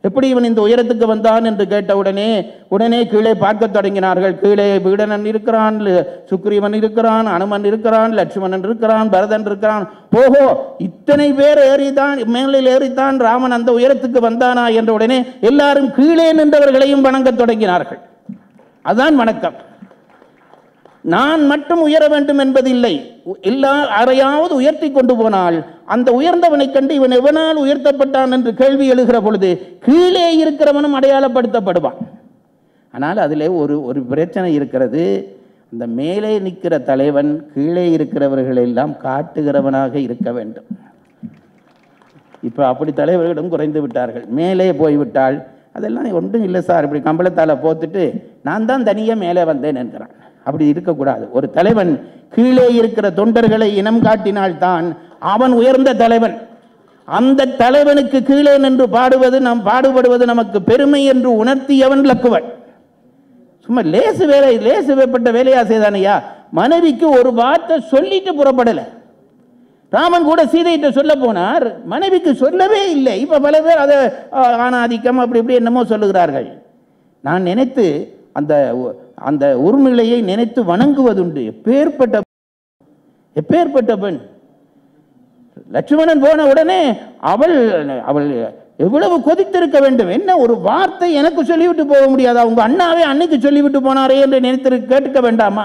எப்படி இவன் இந்த உயரத்துக்கு வந்தான் என்று கேட்ட உடனே உடனே கீழே பார்க்க தொடங்கினார்கள் கீழே வீடனன் இருக்கிறான் ல- சுக்ரீவன் இருக்கிறான் அனுமன் இருக்கிறான் லட்சுமணன் இருக்கிறான் பரதன் இருக்கிறான் ஓஹோ இத்தனை பேர் ஏறித்தான் மேலில் ஏறித்தான் ராமன் அந்த உயரத்துக்கு வந்தானா என்ற உடனே எல்லாரும் கீழே நின்றவர்களையும் வணங்கத் தொடங்கினார்கள் அதான் வணக்கம் நான் மட்டும் உயர வேண்டும் என்பதில்லை உ- எல்லா அறையாவது உயர்த்தி கொண்டு போனால் அந்த உயர்ந்தவனைக் கண்டு இவன் எவனால் உயர்த்தப்பட்டான் என்று கேள்வி எழுகிற பொழுது கீழே இருக்கிறவனும் அடையாளப்படுத்தப்படுவான் ஆனால் அதிலே ஒரு ஒரு பிரச்சனை இருக்கிறது அந்த மேலே நிற்கிற தலைவன் கீழே இருக்கிறவர்கள் எல்லாம் காட்டுகிறவனாக இருக்க வேண்டும் இப்போ அப்படி தலைவர்களும் குறைந்து விட்டார்கள் மேலே போய்விட்டால் அதெல்லாம் ஒன்றும் இல்லை சார் இப்படி கம்பளத்தால் போத்துட்டு நான் தான் தனியாக மேலே வந்தேன் என்கிறான் அப்படி இருக்கக்கூடாது ஒரு தலைவன் கீழே இருக்கிற தொண்டர்களை இனம் காட்டினால்தான் அவன் உயர்ந்த தலைவன் அந்த தலைவனுக்கு கீழே நின்று பாடுவது நாம் பாடுபடுவது நமக்கு பெருமை என்று உணர்த்தியவன் லக்குவன் சும்மா லேசு வேலை லேசு வேப்பட்ட வேலையா செய்தானையா மனைவிக்கு ஒரு வார்த்தை சொல்லிட்டு புறப்படலை ராமன் கூட சீதையிட்ட சொல்ல போனார் மனைவிக்கு சொல்லவே இல்லை இப்ப பல பேர் அதை ஆ, ஆணாதிக்கம் அப்படி இப்படி என்னமோ சொல்லுகிறார்கள் நான் நினைத்து அந்த உ- அந்த உரிமையை நினைத்து வணங்குவதுண்டு எப்பேற்பட்ட எப்பேற்பட்ட பெண் லட்சுமணன் போன உடனே அவள் அவள் எவ்வளவு கொதித்திருக்க வேண்டும் என்ன ஒரு வார்த்தை எனக்கு சொல்லிவிட்டு போக முடியாதா உங்க அண்ணாவே அன்னைக்கு சொல்லிவிட்டு போனாரே என்று நினைத்து கேட்டுக்க வேண்டாமா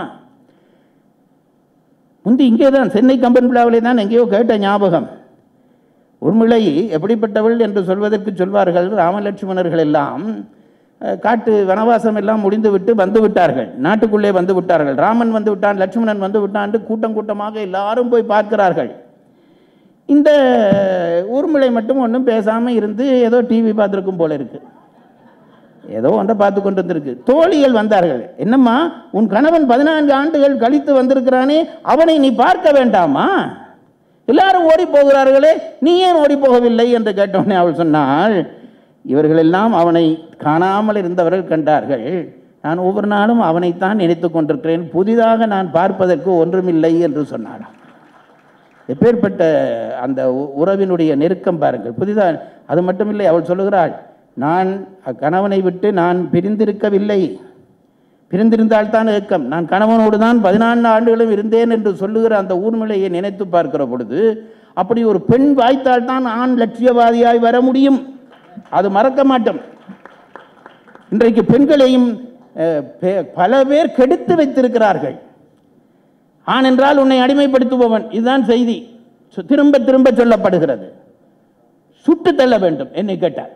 முந்தி இங்கே தான் சென்னை கம்பன் விழாவிலே தான் எங்கேயோ கேட்ட ஞாபகம் உர்மிளை எப்படிப்பட்டவள் என்று சொல்வதற்கு சொல்வார்கள் ராமலட்சுமணர்கள் எல்லாம் அஹ், காட்டு வனவாசம் எல்லாம் முடிந்துவிட்டு வந்து விட்டார்கள் நாட்டுக்குள்ளே வந்து விட்டார்கள் ராமன் வந்து விட்டான் லட்சுமணன் வந்து விட்டான் என்று கூட்டம் கூட்டமாக எல்லாரும் போய் பார்க்கிறார்கள் இந்த ஊர்மிளை மட்டும் ஒன்றும் பேசாமல் இருந்து ஏதோ டிவி பார்த்துருக்கும் போல இருக்கு ஏதோ ஒன்றை பார்த்து கொண்டு வந்திருக்கு தோழிகள் வந்தார்கள் என்னம்மா உன் கணவன் பதினான்கு ஆண்டுகள் கழித்து வந்திருக்கிறானே அவனை நீ பார்க்க வேண்டாமா எல்லாரும் ஓடி போகிறார்களே நீ ஏன் ஓடி போகவில்லை என்று கேட்டோடனே அவள் சொன்னாள் இவர்களெல்லாம் அவனை காணாமல் இருந்தவர்கள் கண்டார்கள் நான் ஒவ்வொரு நாளும் அவனைத்தான் நினைத்து கொண்டிருக்கிறேன் புதிதாக நான் பார்ப்பதற்கு ஒன்றுமில்லை என்று சொன்னாளாம் எப்பேற்பட்ட அந்த உ- உறவினுடைய நெருக்கம் பாருங்கள் புதிதாக அது மட்டுமில்லை அவள் சொல்லுகிறாள் நான் கணவனை விட்டு நான் பிரிந்திருக்கவில்லை பிரிந்திருந்தால்தான் ஏக்கம் நான் கணவனோடு தான் பதினான்கு ஆண்டுகளும் இருந்தேன் என்று சொல்லுகிற அந்த ஊர்மிளையை நினைத்து பார்க்கிற பொழுது அப்படி ஒரு பெண் வாய்த்தால் தான் ஆண் லட்சியவாதியாய் வர முடியும் அது மறக்க மாட்டோம் இன்றைக்கு பெண்களையும் அஹ், பே- பல பேர் கெடுத்து வைத்திருக்கிறார்கள் ஆண் என்றால் உன்னை அடிமைப்படுத்துபவன் இதுதான் செய்தி சு- திரும்ப திரும்ப சொல்லப்படுகிறது சுட்டு தள்ள வேண்டும் என்னை கேட்டார்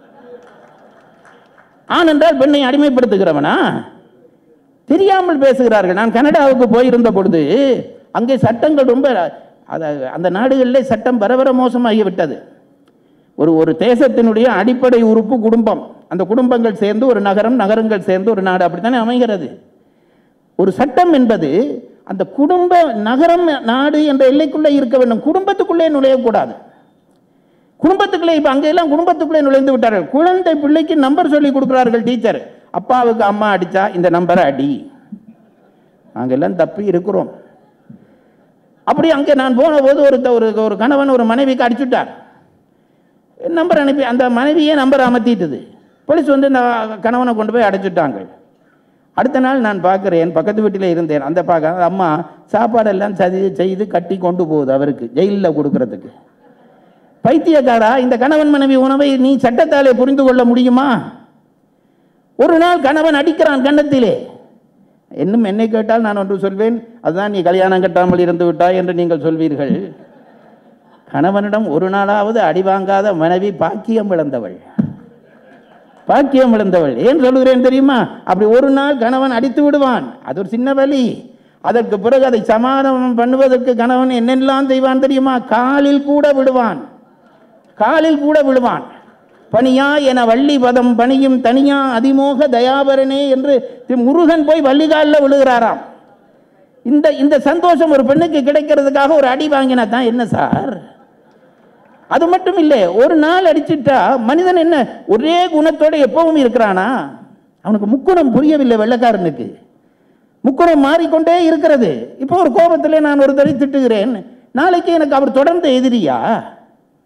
ஆண் என்றால் பெண்ணை அடிமைப்படுத்துகிறவனா தெரியாமல் பேசுகிறார்கள் நான் கனடாவுக்கு போயிருந்த பொழுது அங்கே சட்டங்கள் ரொம்ப அத- அந்த நாடுகளிலே சட்டம் வர வர மோசமாகி விட்டது ஒரு ஒரு தேசத்தினுடைய அடிப்படை உறுப்பு குடும்பம் அந்த குடும்பங்கள் சேர்ந்து ஒரு நகரம் நகரங்கள் சேர்ந்து ஒரு நாடு அப்படித்தானே அமைகிறது ஒரு சட்டம் என்பது அந்த குடும்ப நகரம் நாடு என்ற எல்லைக்குள்ளே இருக்க வேண்டும் குடும்பத்துக்குள்ளே நுழையக்கூடாது குடும்பத்துக்குள்ளே இப்போ அங்கெல்லாம் குடும்பத்துக்குள்ளே நுழைந்து விட்டார்கள் குழந்தை பிள்ளைக்கு நம்பர் சொல்லி கொடுக்குறார்கள் டீச்சர் அப்பாவுக்கு அம்மா அடிச்சா இந்த நம்பரை அடி நாங்கெல்லாம் தப்பி இருக்கிறோம் அப்படி அங்கே நான் போன போது ஒரு ஒரு ஒரு கணவன் ஒரு மனைவிக்கு அடிச்சுட்டார் நம்பர் அனுப்பி அந்த மனைவியே நம்பர் அமர்த்திட்டுது போலீஸ் வந்து இந்த கணவனை கொண்டு போய் அடைச்சிட்டாங்க அடுத்த நாள் நான் பார்க்குறேன் பக்கத்து வீட்டில் இருந்தேன் அந்த பார்க்க அம்மா சாப்பாடெல்லாம் சதி செய்து கட்டி கொண்டு போகுது அவருக்கு ஜெயிலில் கொடுக்கறதுக்கு பைத்தியக்காரா இந்த கணவன் மனைவி உணவை நீ சட்டத்தாலே புரிந்து கொள்ள முடியுமா ஒரு நாள் கணவன் அடிக்கிறான் கன்னத்திலே இன்னும் என்னை கேட்டால் நான் ஒன்று சொல்வேன் அதுதான் நீ கல்யாணம் கட்டாமல் இருந்து விட்டாய் என்று நீங்கள் சொல்வீர்கள் கணவனிடம் ஒரு நாளாவது அடி வாங்காத மனைவி பாக்கியம் இழந்தவள் பாக்கியம் இழந்தவள் ஏன் சொல்லுகிறேன் தெரியுமா அப்படி ஒரு நாள் கணவன் அடித்து விடுவான் அது ஒரு சின்ன வலி அதற்கு பிறகு அதை சமாதானம் பண்ணுவதற்கு கணவன் என்னெல்லாம் செய்வான் தெரியுமா காலில் கூட விடுவான் காலில் கூட விழுவான் பணியா என வள்ளி பதம் பணியும் தனியா அதிமோக தயாபரனே என்று திரு முருகன் போய் வள்ளிகாலில் விழுகிறாராம் இந்த இந்த சந்தோஷம் ஒரு பெண்ணுக்கு கிடைக்கிறதுக்காக ஒரு அடி வாங்கினா தான் என்ன சார் அது மட்டும் இல்லை ஒரு நாள் அடிச்சிட்டா மனிதன் என்ன ஒரே குணத்தோட எப்பவும் இருக்கிறானா அவனுக்கு முக்குணம் புரியவில்லை வெள்ளைக்காரனுக்கு முக்குணம் மாறிக்கொண்டே இருக்கிறது இப்போ ஒரு கோபத்திலே நான் ஒரு தடவை திட்டுகிறேன் நாளைக்கு எனக்கு அவர் தொடர்ந்த எதிரியா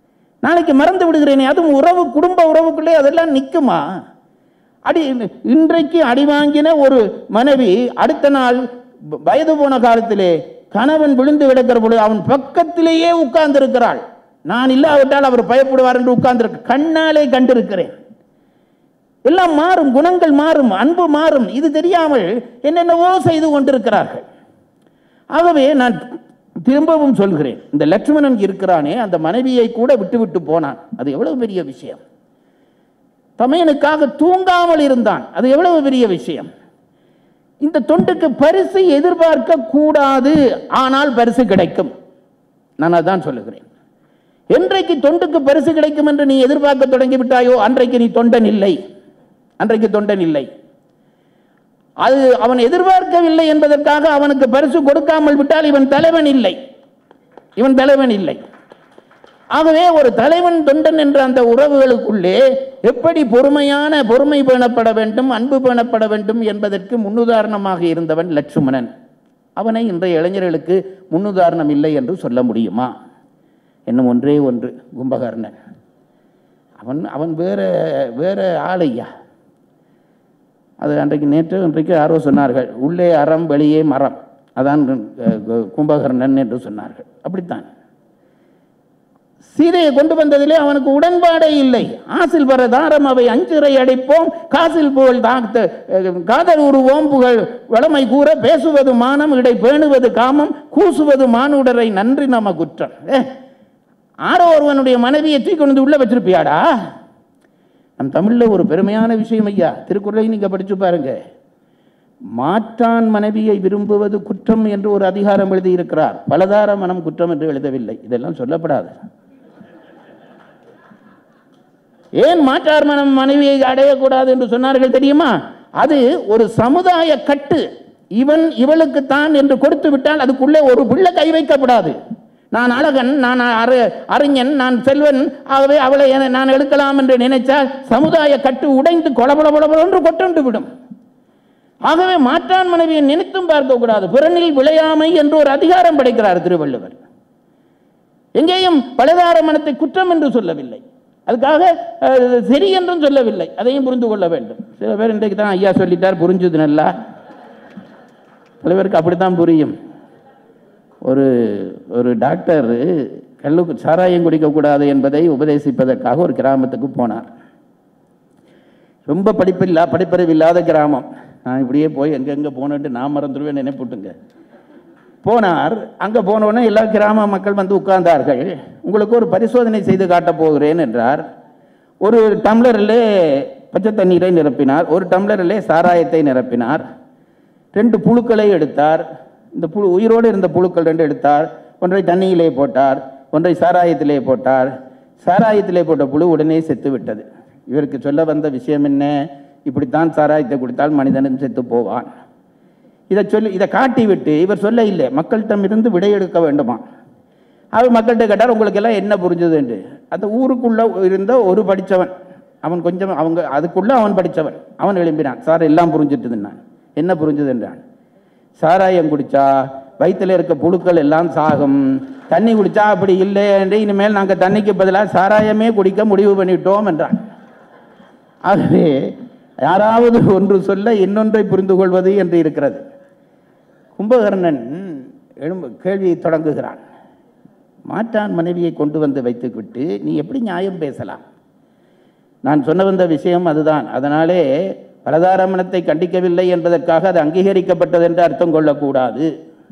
நாளைக்கு மறந்து விடுகிறேனே அதுவும் உறவு குடும்ப உறவுக்குள்ளே அதெல்லாம் நிற்குமா அடி இன்றைக்கு அடி வாங்கின ஒரு மனைவி அடுத்த நாள் வ- வயது போன காலத்திலே கணவன் விழுந்து கிடக்கிற பொழுது அவன் பக்கத்திலேயே உட்கார்ந்து இருக்கிறாள் நான் இல்லாவிட்டால் அவர் பயப்படுவார் என்று உட்கார்ந்திருக்க கண்ணாலே கண்டிருக்கிறேன் எல்லாம் மாறும் குணங்கள் மாறும் அன்பு மாறும் இது தெரியாமல் என்னென்னவோ செய்து கொண்டிருக்கிறார்கள் ஆகவே நான் திரும்பவும் சொல்கிறேன் இந்த லட்சுமணன் இருக்கிறானே அந்த மனைவியை கூட விட்டு விட்டு போனான் அது எவ்வளவு பெரிய விஷயம் தமையனுக்காக தூங்காமல் இருந்தான் அது எவ்வளவு பெரிய விஷயம் இந்த தொண்டுக்கு பரிசு எதிர்பார்க்க கூடாது ஆனால் பரிசு கிடைக்கும் நான் அதான் சொல்லுகிறேன் என்றைக்கு தொண்டுக்கு பரிசு கிடைக்கும் என்று நீ எதிர்பார்க்க தொடங்கி விட்டாயோ அன்றைக்கு நீ தொண்டன் இல்லை அன்றைக்கு தொண்டன் இல்லை அது அவன் எதிர்பார்க்கவில்லை என்பதற்காக அவனுக்கு பரிசு கொடுக்காமல் விட்டால் இவன் தலைவன் இல்லை இவன் தலைவன் இல்லை ஆகவே ஒரு தலைவன் தொண்டன் என்ற அந்த உறவுகளுக்குள்ளே எப்படி பொறுமையான பொறுமை பேணப்பட வேண்டும் அன்பு பேணப்பட வேண்டும் என்பதற்கு முன்னுதாரணமாக இருந்தவன் லட்சுமணன் அவனை இன்றைய இளைஞர்களுக்கு முன்னுதாரணம் இல்லை என்று சொல்ல முடியுமா இன்னும் ஒன்றே ஒன்று கும்பகர்ணன் அவன் அவன் வேற வேற ஆளையா அது அன்றைக்கு நேற்று இன்றைக்கு யாரோ சொன்னார்கள் உள்ளே அறம் வெளியே மரம் அதான் அஹ், கு- கும்பகர்ணன் என்று சொன்னார்கள் அப்படித்தான் சீதையை கொண்டு வந்ததிலே அவனுக்கு உடன்பாடே இல்லை ஆசில் வர தாரம் அவை அஞ்சிறை அடைப்போம் காசில் புகழ் தாத்த அஹ், காதல் உருவோம் புகழ் வளமை கூற பேசுவது மானம் இடை பேணுவது காமம் கூசுவது மானுடரை நன்றி நம குற்றம் ஏ ஆரோ ஒருவனுடைய மனைவியை தூக்கி கொண்டு வந்து உள்ள வச்சிருப்பியாடா நம் தமிழ்ல ஒரு பெருமையான விஷயம் ஐயா திருக்குறளை நீங்க படிச்சு பாருங்க மாற்றான் மனைவியை விரும்புவது குற்றம் என்று ஒரு அதிகாரம் எழுதியிருக்கிறார் பலதார மனம் குற்றம் என்று எழுதவில்லை இதெல்லாம் சொல்லப்படாது ஏன் மாற்றார் மனம் மனைவியை அடையக்கூடாது என்று சொன்னார்கள் தெரியுமா அது ஒரு சமுதாய கட்டு இவன் இவளுக்கு தான் என்று கொடுத்து விட்டால் அதுக்குள்ளே ஒரு பிள்ளை கை வைக்கப்படாது நான் அழகன் நான் அறி அறிஞன் நான் செல்வன் ஆகவே அவளை என- நான் எடுக்கலாம் என்று நினைத்தால் சமுதாய கட்டு உடைந்து கொலபல என்று கொட்டுண்டு விடும் ஆகவே மாற்றான் மனைவியை நினைத்தும் பார்க்க கூடாது பிறனில் விளையாமை என்று ஒரு அதிகாரம் படைக்கிறார் திருவள்ளுவர் எங்கேயும் பலதார மனத்தை குற்றம் என்று சொல்லவில்லை அதுக்காக அஹ், சரி என்றும் சொல்லவில்லை அதையும் புரிந்து கொள்ள வேண்டும் சில பேர் இன்றைக்கு தான் ஐயா சொல்லிட்டார் புரிஞ்சுது நல்லா சில பேருக்கு அப்படித்தான் புரியும் ஒரு ஒரு டாக்டர் கல்லுக்கு சாராயம் குடிக்கக்கூடாது என்பதை உபதேசிப்பதற்காக ஒரு கிராமத்துக்கு போனார் ரொம்ப படிப்பில்லா படிப்பறிவு இல்லாத கிராமம் நான் இப்படியே போய் எங்கெங்கே போனேன்ட்டு நான் மறந்துடுவேன் நினைப்புட்டுங்க போனார் அங்கே போனோடனே எல்லா கிராம மக்கள் வந்து உட்கார்ந்தார்கள் உங்களுக்கு ஒரு பரிசோதனை செய்து காட்டப் போகிறேன் என்றார் ஒரு டம்ளரிலே பச்சை தண்ணீரை நிரப்பினார் ஒரு டம்ளரிலே சாராயத்தை நிரப்பினார் ரெண்டு புழுக்களை எடுத்தார் இந்த புழு உயிரோடு இருந்த புழுக்கள் ரெண்டு எடுத்தார் ஒன்றை தண்ணியிலே போட்டார் ஒன்றை சாராயத்திலே போட்டார் சாராயத்திலே போட்ட புழு உடனே செத்து விட்டது இவருக்கு சொல்ல வந்த விஷயம் என்ன இப்படித்தான் சாராயத்தை கொடுத்தால் மனிதனும் செத்து போவான் இதை சொல்லி இதை காட்டி விட்டு இவர் சொல்ல இல்லை மக்கள்கிட்ட இருந்து விடை எடுக்க வேண்டுமா அவர் மக்கள்கிட்ட கேட்டார் உங்களுக்கு எல்லாம் என்ன புரிஞ்சது என்று அந்த ஊருக்குள்ள இருந்த ஒரு படித்தவன் அவன் கொஞ்சம் அவங்க அதுக்குள்ள அவன் படித்தவன் அவன் எழும்பினான் சார் எல்லாம் புரிஞ்சிட்டுதுன்னான் என்ன புரிஞ்சது என்றான் சாராயம் குடிச்சா வயித்துல இருக்க புழுக்கள் எல்லாம் சாகும் தண்ணி குடிச்சா அப்படி இல்லை என்று இனிமேல் நாங்கள் தண்ணிக்கு பதிலாக சாராயமே குடிக்க முடிவு பண்ணிட்டோம் என்றான் ஆகவே யாராவது ஒன்று சொல்ல இன்னொன்றை புரிந்து கொள்வது என்று இருக்கிறது கும்பகர்ணன் எழும்பு கேள்வியை தொடங்குகிறான் மாற்றான் மனைவியை கொண்டு வந்து வைத்துவிட்டு நீ எப்படி நியாயம் பேசலாம் நான் சொன்ன வந்த விஷயம் அதுதான் அதனாலே பலதாரமணத்தை கண்டிக்கவில்லை என்பதற்காக அது அங்கீகரிக்கப்பட்டது என்று அர்த்தம் கொள்ளக்கூடாது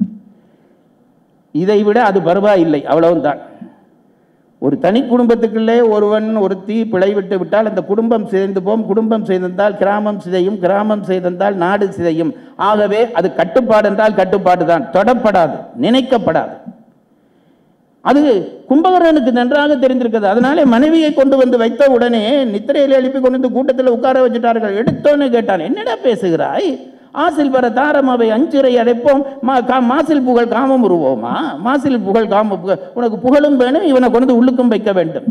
இதை விட அது பரவாயில்லை அவ்வளவுதான் ஒரு தனி குடும்பத்துக்குள்ளே ஒருவன் ஒருத்தி பிழை விட்டு விட்டால் அந்த குடும்பம் சிதைந்து போம் குடும்பம் செய்திருந்தால் கிராமம் சிதையும் கிராமம் செய்திருந்தால் நாடு சிதையும் ஆகவே அது கட்டுப்பாடு என்றால் கட்டுப்பாடு தான் தொடப்படாது நினைக்கப்படாது அது கும்பகர்ணனுக்கு நன்றாக தெரிந்திருக்கிறது அதனாலே மனைவியை கொண்டு வந்து வைத்த உடனே நித்திரையில் எழுப்பி கொண்டு வந்து கூட்டத்தில் உட்கார வச்சுட்டார்கள் எடுத்தோன்னு கேட்டான் என்னடா பேசுகிறாய் ஆசில் வர தாரம் அவை அஞ்சிறை அடைப்போம் மா கா மாசில் புகழ் காமம் உருவோமா மாசில் புகழ் காம புகழ் உனக்கு புகழும் வேணும் இவனை கொண்டு வந்து உள்ளுக்கும் வைக்க வேண்டும்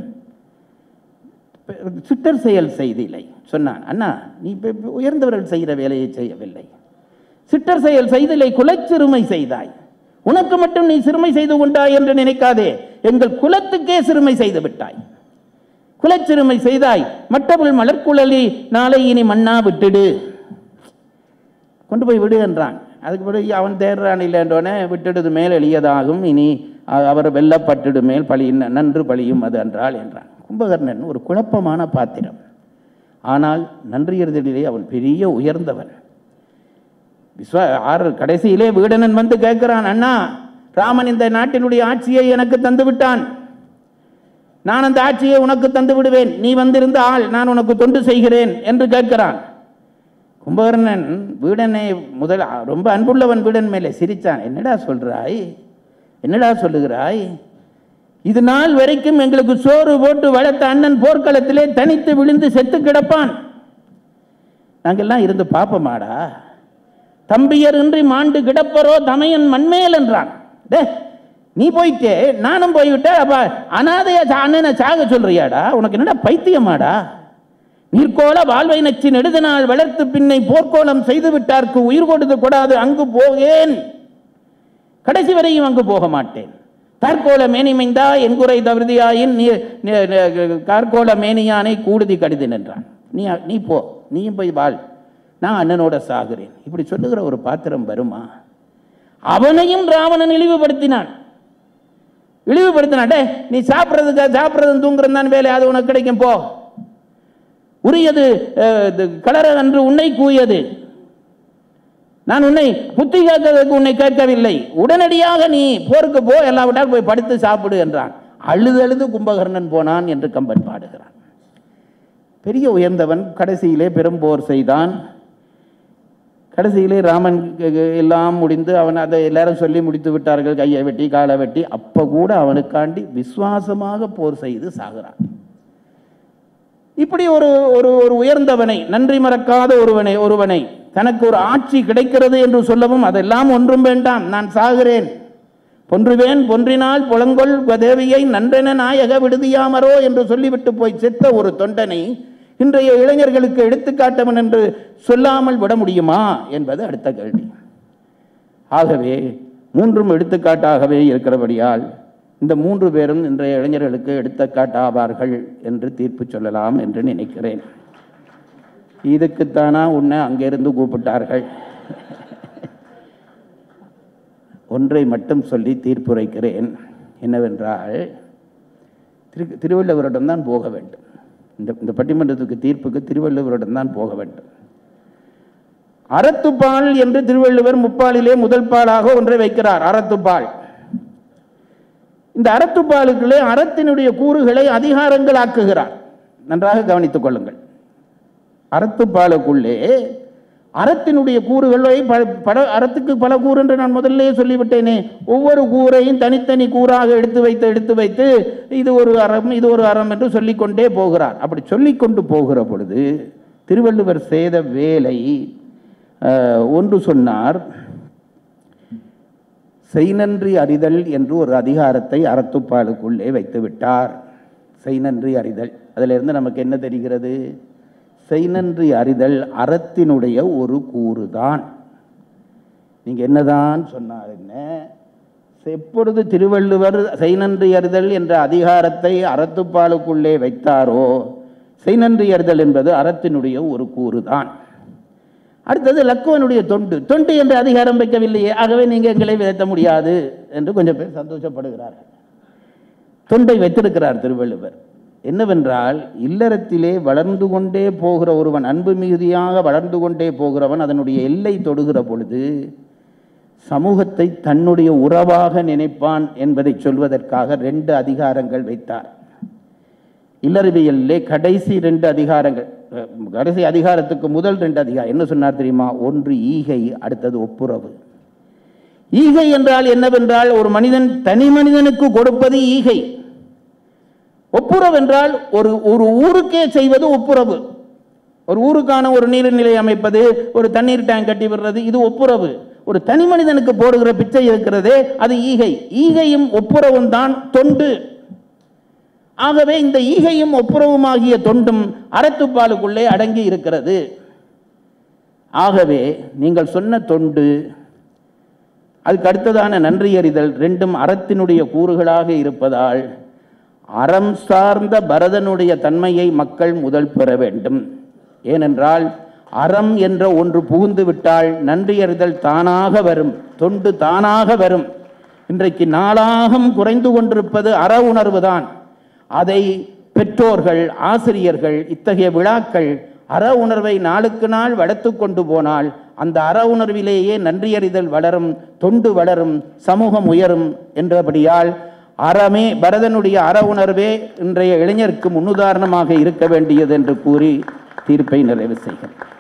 சித்தர் செயல் செய்தில்லை சொன்னான் அண்ணா நீ இப்ப இப்ப உயர்ந்தவர்கள் செய்கிற வேலையை செய்யவில்லை சிட்டர் செயல் செய்தில்லை குலச்சிறுமை செய்தாய் உனக்கு மட்டும் நீ சிறுமை செய்து கொண்டாய் என்று நினைக்காதே எங்கள் குலத்துக்கே சிறுமை செய்து விட்டாய் குலச்சிறுமை செய்தாய் மட்டபுள் மலர்குழலி நாளை இனி மண்ணா விட்டுடு கொண்டு போய் விடு என்றான் அதுக்கு பிறகு அவன் தேடுறான் இல்லைன்றோடனே விட்டுடுது மேல் எளியதாகும் இனி அ- அவர் வெல்லப்பட்டுடு மேல் பழி நன்று பழியும் அது என்றால் என்றான் கும்பகர்ணன் ஒரு குழப்பமான பாத்திரம் ஆனால் நன்றியறிதலிலே அவன் பெரிய உயர்ந்தவன் விஸ்வா ஆறு கடைசியிலே வீடனன் வந்து கேட்கிறான் அண்ணா ராமன் இந்த நாட்டினுடைய ஆட்சியை எனக்கு தந்து விட்டான் நான் அந்த ஆட்சியை உனக்கு தந்து விடுவேன் நீ வந்திருந்த ஆள் நான் உனக்கு தொண்டு செய்கிறேன் என்று கேட்கிறான் கும்பகர்ணன் வீடனை முதல் ரொம்ப அன்புள்ளவன் வீடன் மேலே சிரித்தான் என்னடா சொல்றாய் என்னடா சொல்லுகிறாய் இது நாள் வரைக்கும் எங்களுக்கு சோறு போட்டு வளர்த்த அண்ணன் போர்க்களத்திலே தனித்து விழுந்து செத்து கிடப்பான் நாங்கெல்லாம் இருந்து பார்ப்போமாடா தம்பியர் இன்றி மாண்டு கிடப்பரோ தமையன் மண்மேல் என்றான் டே நீ போயிட்டே நானும் போய்விட்டேன் அப்ப அனாதைய சா- அண்ணனை சாக சொல்றியாடா உனக்கு என்னடா பைத்தியமாடா நீர்கோல வாழ்வை நச்சு நெடுதநாள் வளர்த்து பின்னை போர்க்கோலம் செய்து விட்டார்க்கு உயிர் கொடுத்து கொடாது அங்கு போகேன் கடைசி வரையும் அங்கு போக மாட்டேன் கார்கோல மேனிமைந்தா என்குறை தவிர்தியாயின் நீ நீ- நீ- கார்கோல மேனியானை கூடுதி கடிது நின்றான் நீ நீ போ நீயும் போய் வாழ் நான் அண்ணனோட சாகிறேன் இப்படி சொல்லுகிற ஒரு பாத்திரம் வருமா அவனையும் ராவணன் இழிவுபடுத்தினான் இழிவுபடுத்தினான் டே நீ சாப்பிட்றதுக்கு சாப்பிட்றது தூங்குறது தான் வேலை அது உனக்கு கிடைக்கும் போ உரியது அஹ், இது கலர அன்று உன்னை கூயது நான் உன்னை புத்தி கேட்கறதுக்கு உன்னை கேட்கவில்லை உடனடியாக நீ போருக்கு போ எல்லாவிட்டால் போய் படுத்து சாப்பிடு என்றான் அழுது அழுது கும்பகர்ணன் போனான் என்று கம்பன் பாடுகிறான் பெரிய உயர்ந்தவன் கடைசியிலே பெரும் போர் செய்தான் கடைசியிலே ராமன் க- க- எல்லாம் முடிந்து அவன் அதை எல்லாரும் சொல்லி முடித்து விட்டார்கள் கையை வெட்டி காலை வெட்டி அப்ப கூட அவனுக்காண்டி விசுவாசமாக போர் செய்து சாகிறான் இப்படி ஒரு ஒரு ஒரு உயர்ந்தவனை நன்றி மறக்காத ஒருவனை ஒருவனை தனக்கு ஒரு ஆட்சி கிடைக்கிறது என்று சொல்லவும் அதெல்லாம் ஒன்றும் வேண்டாம் நான் சாகிறேன் பொன்றுவேன் பொன்றினால் புலங்கொள் தேவியை நன்றென நாயக விடுதியாமரோ என்று சொல்லிவிட்டு போய் செத்த ஒரு தொண்டனை இன்றைய இளைஞர்களுக்கு எடுத்துக்காட்டவன் என்று சொல்லாமல் விட முடியுமா என்பது அடுத்த கேள்வி ஆகவே மூன்றும் எடுத்துக்காட்டாகவே இருக்கிறபடியால் இந்த மூன்று பேரும் இன்றைய இளைஞர்களுக்கு எடுத்துக்காட்டாவார்கள் என்று தீர்ப்பு சொல்லலாம் என்று நினைக்கிறேன் இதுக்குத்தானா உன்னை அங்கிருந்து கூப்பிட்டார்கள் ஒன்றை மட்டும் சொல்லி தீர்ப்புரைக்கிறேன் என்னவென்றால் திரு திருவள்ளுவரிடம் தான் போக வேண்டும் இந்த இந்த பட்டிமன்றத்துக்கு தீர்ப்புக்கு திருவள்ளுவரிடம் தான் போக வேண்டும் அறத்துப்பால் என்று திருவள்ளுவர் முப்பாலிலே முதல் பாலாக ஒன்றை வைக்கிறார் அறத்துப்பால் இந்த அறத்துப்பாலுக்குள்ளே அறத்தினுடைய கூறுகளை அதிகாரங்கள் ஆக்குகிறார் நன்றாக கவனித்துக் கொள்ளுங்கள் அறத்துப்பாலுக்குள்ளே அறத்தினுடைய கூறுகளை ப- பல அறத்துக்கு பல கூறு என்று நான் முதல்லே சொல்லிவிட்டேனே ஒவ்வொரு கூறையும் தனித்தனி கூறாக எடுத்து வைத்து எடுத்து வைத்து இது ஒரு அறம் இது ஒரு அறம் என்று சொல்லிக்கொண்டே போகிறார் அப்படி சொல்லிக்கொண்டு போகிற பொழுது திருவள்ளுவர் செய்த வேலை அஹ், ஒன்று சொன்னார் செய்நன்றி அறிதல் என்று ஒரு அதிகாரத்தை அறத்துப்பாலுக்குள்ளே வைத்து விட்டார் செய்நன்றி அறிதல் அதிலிருந்து நமக்கு என்ன தெரிகிறது செய்நன்றி அறிதல் அறத்தினுடைய ஒரு கூறுதான் நீங்க என்னதான் சொன்னார் என்ன எப்பொழுது திருவள்ளுவர் செய்நன்றி அறிதல் என்ற அதிகாரத்தை அறத்துப்பாலுக்குள்ளே வைத்தாரோ செய்நன்றி அறிதல் என்பது அறத்தினுடைய ஒரு கூறுதான் அடுத்தது லக்குவனுடைய தொண்டு தொண்டு என்ற அதிகாரம் வைக்கவில்லையே ஆகவே நீங்க எங்களை விதைத்த முடியாது என்று கொஞ்சம் பேர் சந்தோஷப்படுகிறார்கள் தொண்டை வைத்திருக்கிறார் திருவள்ளுவர் என்னவென்றால் இல்லறத்திலே வளர்ந்து கொண்டே போகிற ஒருவன் அன்பு மிகுதியாக வளர்ந்து கொண்டே போகிறவன் அதனுடைய எல்லை தொடுகிற பொழுது சமூகத்தை தன்னுடைய உறவாக நினைப்பான் என்பதை சொல்வதற்காக ரெண்டு அதிகாரங்கள் வைத்தார் இல்லறவியலிலே கடைசி ரெண்டு அதிகாரங்கள் அஹ், கடைசி அதிகாரத்துக்கு முதல் ரெண்டு அதிகாரம் என்ன சொன்னார் தெரியுமா ஒன்று ஈகை அடுத்தது ஒப்புரவு ஈகை என்றால் என்னவென்றால் ஒரு மனிதன் தனி மனிதனுக்கு கொடுப்பது ஈகை ஒப்புரவு என்றால் ஒரு ஒரு ஊருக்கே செய்வது ஒப்புரவு ஒரு ஊருக்கான ஒரு நீர்நிலை அமைப்பது ஒரு தண்ணீர் டேங்க் கட்டி விடுறது இது ஒப்புரவு ஒரு தனி மனிதனுக்கு போடுகிற பிச்சை இருக்கிறதே அது ஈகை ஈகையும் ஒப்புரவும் தான் தொண்டு ஆகவே இந்த ஈகையும் ஒப்புரவுமாகிய தொண்டும் அறத்துப்பாலுக்குள்ளே அடங்கி இருக்கிறது ஆகவே நீங்கள் சொன்ன தொண்டு அதுக்கு அடுத்ததான நன்றியறிதல் ரெண்டும் அறத்தினுடைய கூறுகளாக இருப்பதால் அறம் சார்ந்த பரதனுடைய தன்மையை மக்கள் முதல் பெற வேண்டும் ஏனென்றால் அறம் என்ற ஒன்று புகுந்து விட்டால் நன்றியறிதல் தானாக வரும் தொண்டு தானாக வரும் இன்றைக்கு நாளாகம் குறைந்து கொண்டிருப்பது அற உணர்வுதான் அதை பெற்றோர்கள் ஆசிரியர்கள் இத்தகைய விழாக்கள் அற உணர்வை நாளுக்கு நாள் வளர்த்து கொண்டு போனால் அந்த அற உணர்விலேயே நன்றியறிதல் வளரும் தொண்டு வளரும் சமூகம் உயரும் என்றபடியால் அறமே பரதனுடைய அற உணர்வே இன்றைய இளைஞருக்கு முன்னுதாரணமாக இருக்க வேண்டியது என்று கூறி தீர்ப்பை நிறைவு செய்கிறேன்